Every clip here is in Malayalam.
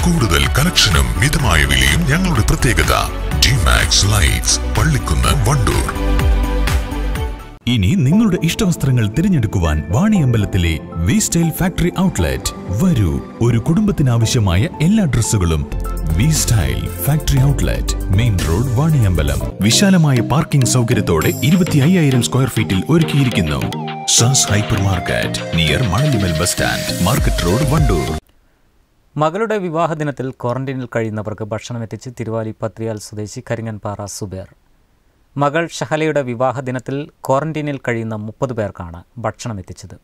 കൂടുതൽ കളക്ഷനും മിതമായ വിലയും ഞങ്ങളുടെ പ്രത്യേകത ജിമാക്സ് ലൈറ്റ്സ് പള്ളിക്കുന്ന് വണ്ടൂർ ഇനി നിങ്ങളുടെ ഇഷ്ടവസ്ത്രങ്ങൾ തിരഞ്ഞെടുക്കുവാൻ വാണിയമ്പലത്തിലെ വി സ്റ്റൈൽ ഫാക്ടറി ഔട്ട്ലെറ്റ് വരൂ ഒരു കുടുംബത്തിനാവശ്യമായ എല്ലാ ഡ്രസ്സുകളും V style factory outlet main road Vaniyambalam വിശാലമായ പാർക്കിംഗ് സൗകര്യത്തോടെ ഇരുപത്തി അയ്യായിരം സ്ക്വയർ ഫീറ്റിൽ ഒരുക്കിയിരിക്കുന്നു Saas hypermarket near Manalimal bus stand market road Wandoor മകളുടെ വിവാഹ ദിനത്തിൽ ക്വാറന്റൈനിൽ കഴിയുന്നവർക്ക് ഭക്ഷണം എത്തിച്ച് തിരുവാലി പത്രിയാൽ സ്വദേശി കരിങ്ങൻപാറ സുബേർ മകൾ ഷഹലയുടെ വിവാഹ ദിനത്തിൽ ക്വാറന്റൈനിൽ കഴിയുന്ന മുപ്പത് പേർക്കാണ് ഭക്ഷണം എത്തിച്ചത്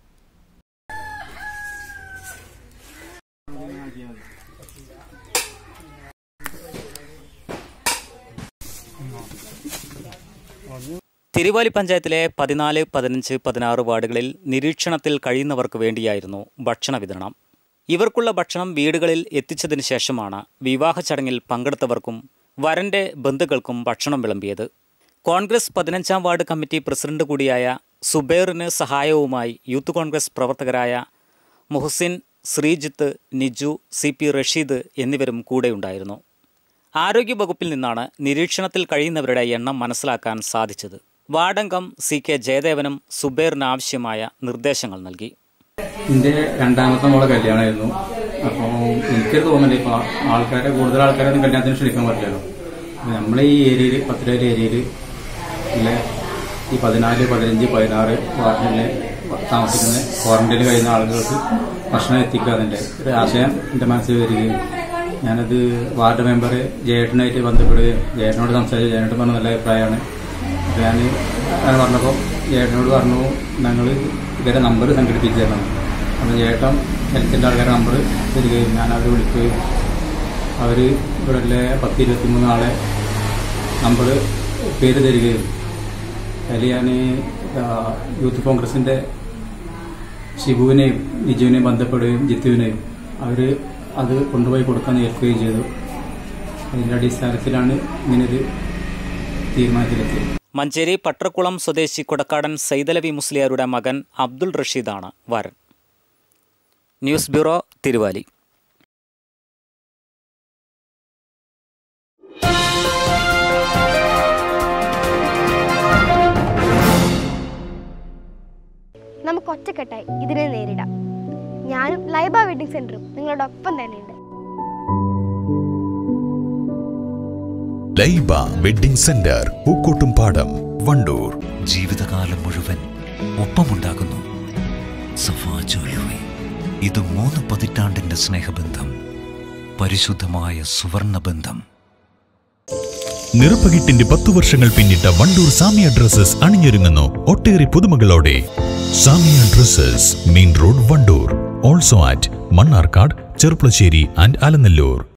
തിരുവാലി പഞ്ചായത്തിലെ പതിനാല് പതിനഞ്ച് പതിനാറ് വാർഡുകളിൽ നിരീക്ഷണത്തിൽ കഴിയുന്നവർക്ക് വേണ്ടിയായിരുന്നു ഭക്ഷണ വിതരണം ഇവർക്കുള്ള ഭക്ഷണം വീടുകളിൽ എത്തിച്ചതിന് ശേഷമാണ് വിവാഹ ചടങ്ങിൽ പങ്കെടുത്തവർക്കും വരന്റെ ബന്ധുക്കൾക്കും ഭക്ഷണം വിളമ്പിയത് കോൺഗ്രസ് പതിനഞ്ചാം വാർഡ് കമ്മിറ്റി പ്രസിഡന്റ് കൂടിയായ സുബൈറിന് സഹായവുമായി യൂത്ത് കോൺഗ്രസ് പ്രവർത്തകരായ മുഹസിൻ ശ്രീജിത്ത് നിജു സി പി റഷീദ് എന്നിവരും കൂടെയുണ്ടായിരുന്നു ആരോഗ്യവകുപ്പിൽ നിന്നാണ് നിരീക്ഷണത്തിൽ കഴിയുന്നവരുടെ എണ്ണം മനസ്സിലാക്കാൻ സാധിച്ചത് വാർഡംഗം സി കെ ജയദേവനും സുബൈറിന് ആവശ്യമായ നിർദ്ദേശങ്ങൾ നൽകി എൻ്റെ രണ്ടാമത്തെ മോളെ കല്യാണമായിരുന്നു അപ്പോൾ എനിക്കൊരു തോന്നുന്നുണ്ട് ഇപ്പോൾ ആൾക്കാരെ കൂടുതൽ ആൾക്കാരൊന്നും കല്യാണത്തിന് ക്ഷണിക്കാൻ പറ്റില്ലല്ലോ നമ്മളെ ഈ ഏരിയയിൽ പത്തിരേരി ഏരിയയിൽ ഇല്ലേ ഈ പതിനാല് പതിനഞ്ച് പതിനാറ് വാർഡിലെ താമസിക്കുന്ന ക്വാറന്റൈനിൽ കഴിയുന്ന ആളുകൾക്ക് ഭക്ഷണം എത്തിക്കുക അതിൻ്റെ ഒരു ആശയം എൻ്റെ മനസ്സിൽ വരികയും ഞാനത് വാർഡ് മെമ്പർ ജയേട്ടനായിട്ട് ബന്ധപ്പെടുകയും ജയേട്ടനോട് സംസാരിച്ചു ജയേട്ടൻ പറഞ്ഞ നല്ല അഭിപ്രായമാണ് അപ്പോൾ ഞാൻ അങ്ങനെ പറഞ്ഞപ്പോൾ ജയേട്ടനോട് പറഞ്ഞു ഞങ്ങൾ ഇവരെ നമ്പർ സംഘടിപ്പിച്ചു തരണം അപ്പോൾ ചേട്ടൻ ഹെൽത്തിൻ്റെ ആൾക്കാരുടെ നമ്പർ തരികയും ഞാൻ അവരെ വിളിക്കുകയും അവർ ഇവിടെ പത്ത് ഇരുപത്തിമൂന്ന് ആളെ നമ്പർ പേര് തരികയും അതിൽ ഞാൻ യൂത്ത് കോൺഗ്രസിൻ്റെ ഷിബുവിനെയും നിജുവിനെയും ബന്ധപ്പെടുകയും ജിത്തുവിനെയും അവർ അത് കൊണ്ടുപോയി കൊടുക്കാൻ ഏൽക്കുകയും ചെയ്തു അതിൻ്റെ അടിസ്ഥാനത്തിലാണ് ഇങ്ങനൊരു തീരുമാനത്തിലെത്തിയത് മഞ്ചേരി പട്ടർക്കുളം സ്വദേശി കൊടക്കാടൻ സൈതലവി മുസ്ലിയാരുടെ മകൻ അബ്ദുൾ റഷീദാണ് വരൻ ന്യൂസ് ബ്യൂറോ തിരുവാലി നമുക്ക് ഒറ്റക്കെട്ടായി ഇതിനെ നേരിടാം ഞാനും ലൈബ വെഡിങ് സെന്ററും നിങ്ങളുടെ ഒപ്പം തന്നെയുണ്ട് ലൈബ വെഡിംഗ് സെന്റർ പൂക്കോട്ടും പാടം വണ്ടൂർ ജീവിതകാലം മുഴുവൻ ഒപ്പമുണ്ടാകുന്നു സഫാ ജ്വല്ലറി ഇത് മൂന്ന് പതിറ്റാണ്ടിന്റെ സ്നേഹബന്ധം പരിശുദ്ധമായ സുവർണ ബന്ധം നിറപ്പകിട്ടിന്റെ പത്തു വർഷങ്ങൾ പിന്നിട്ട വണ്ടൂർ സാമിയ ഡ്രസ്സസ് അണിഞ്ഞൊരുങ്ങുന്നു ഒട്ടേറെ പുതുമകളോടെ Samiya dresses main road Wandoor also at Mannarkkad Cherpulassery and Alanallur